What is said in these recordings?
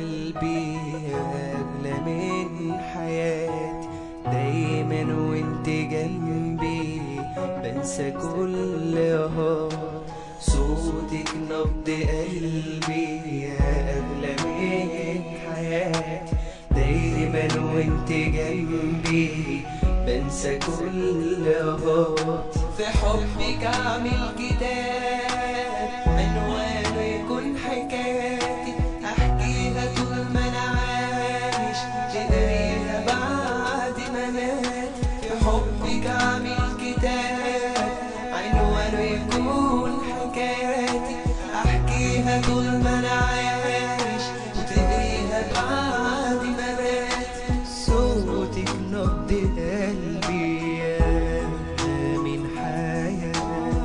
قلبي أغلى من حياتي دايما وانت جنبي بنسى كل اه صوتك نبض قلبي أغلى من حياتي دايما وانت جنبي بنسى كل اه في حبك اعمل كتاب عنوانه يكون حكاياتي احكيها طول ما انا عايش تقريها بعد ما مات في حبك اعمل كتاب عنوانه يكون حكاياتي احكيها طول ما انا عايش وتقريها بعد ما مات صوتك نبض قلبي يا من حياتي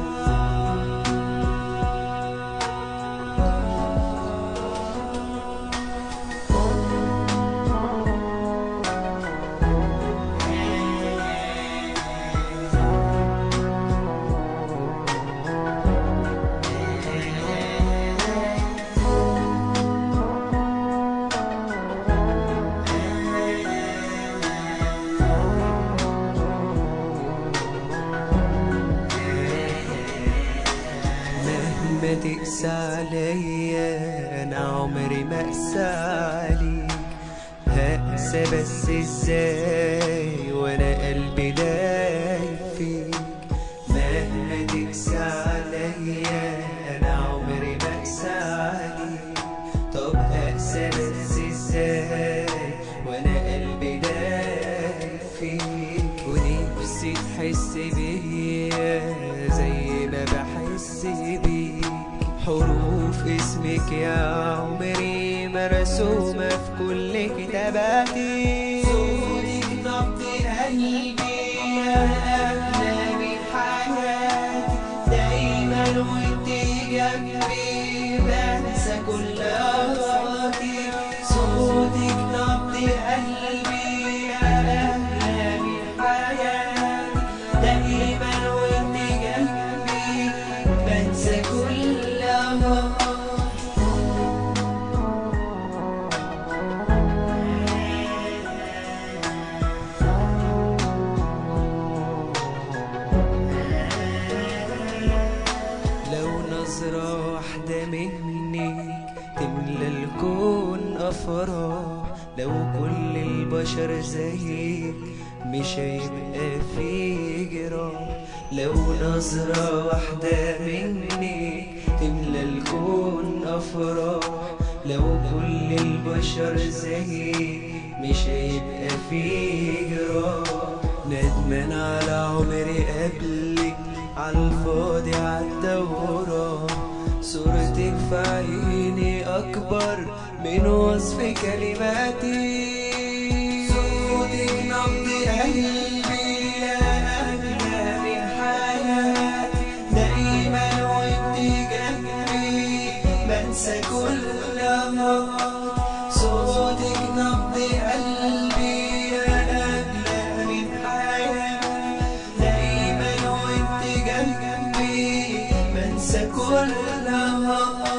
مهما تقسى عليا انا عمري ما اقسى عليك هقسى بس ازاي وانا قلبي دايب فيك مهما تقسى عليا انا عمري ما اقسى عليك طب هقسى بس ازاي وانا قلبي دايب فيك ونفسي تحس بيا زي ما بحس بيك حروف اسمك يا عمري مرسومة في كل كتاباتي صوتك نبض قلبي يا أغلى من حياتي دايما وانت جنبي بنسى كل أخطي صوتك نبض قلبي يا أغلى من حياتي دايما وانت جنبي بنسى كل أخطي لو نظرة واحدة منك تملى الكون أفراح لو كل البشر زيك مش هيبقى في جراح لو نظرة واحدة منك تملى الكون أفراح لو كل البشر زيك مش هيبقى في جراح ندمان على عمري قبلك عالفاضي عالدورة صورتك في عيني أكبر من وصف كلماتي صوتك نبض قلبي يا أغلى من حياتي دايما وانت جنبي بنسى كل مرة صوتك نبض قلبي يا أغلى من حياتي دايما وانت جنبي بنسى كل مرة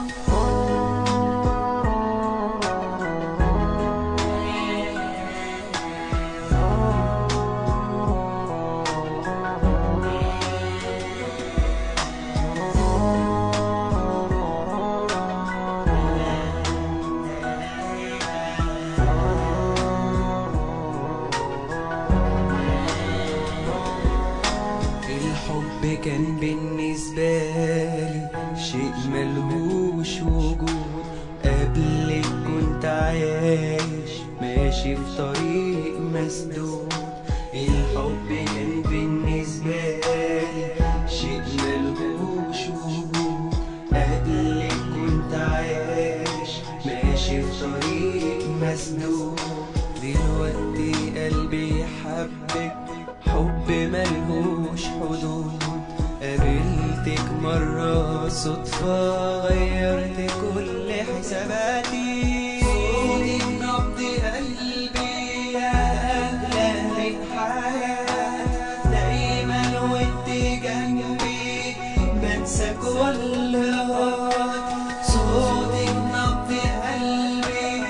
الحب كان بالنسبة لي شيء ملهوش وجود قبلك كنت عايش ماشي في طريق مسدود الحب كان بالنسبة لي شيء ملهوش وجود قبلك كنت عايش ماشي في طريق مسدود دلوقتي قلبي حبك حب ملهوش حدود قابلتك مرة صدفة غيرت كل حساباتي صوتك نبض قلبي يا أغلى من حياتي دايما وانت جنبي بنسى كل وقت صوتك نبض قلبي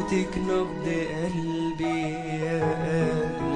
صوتك نبض قلبي يا قلبي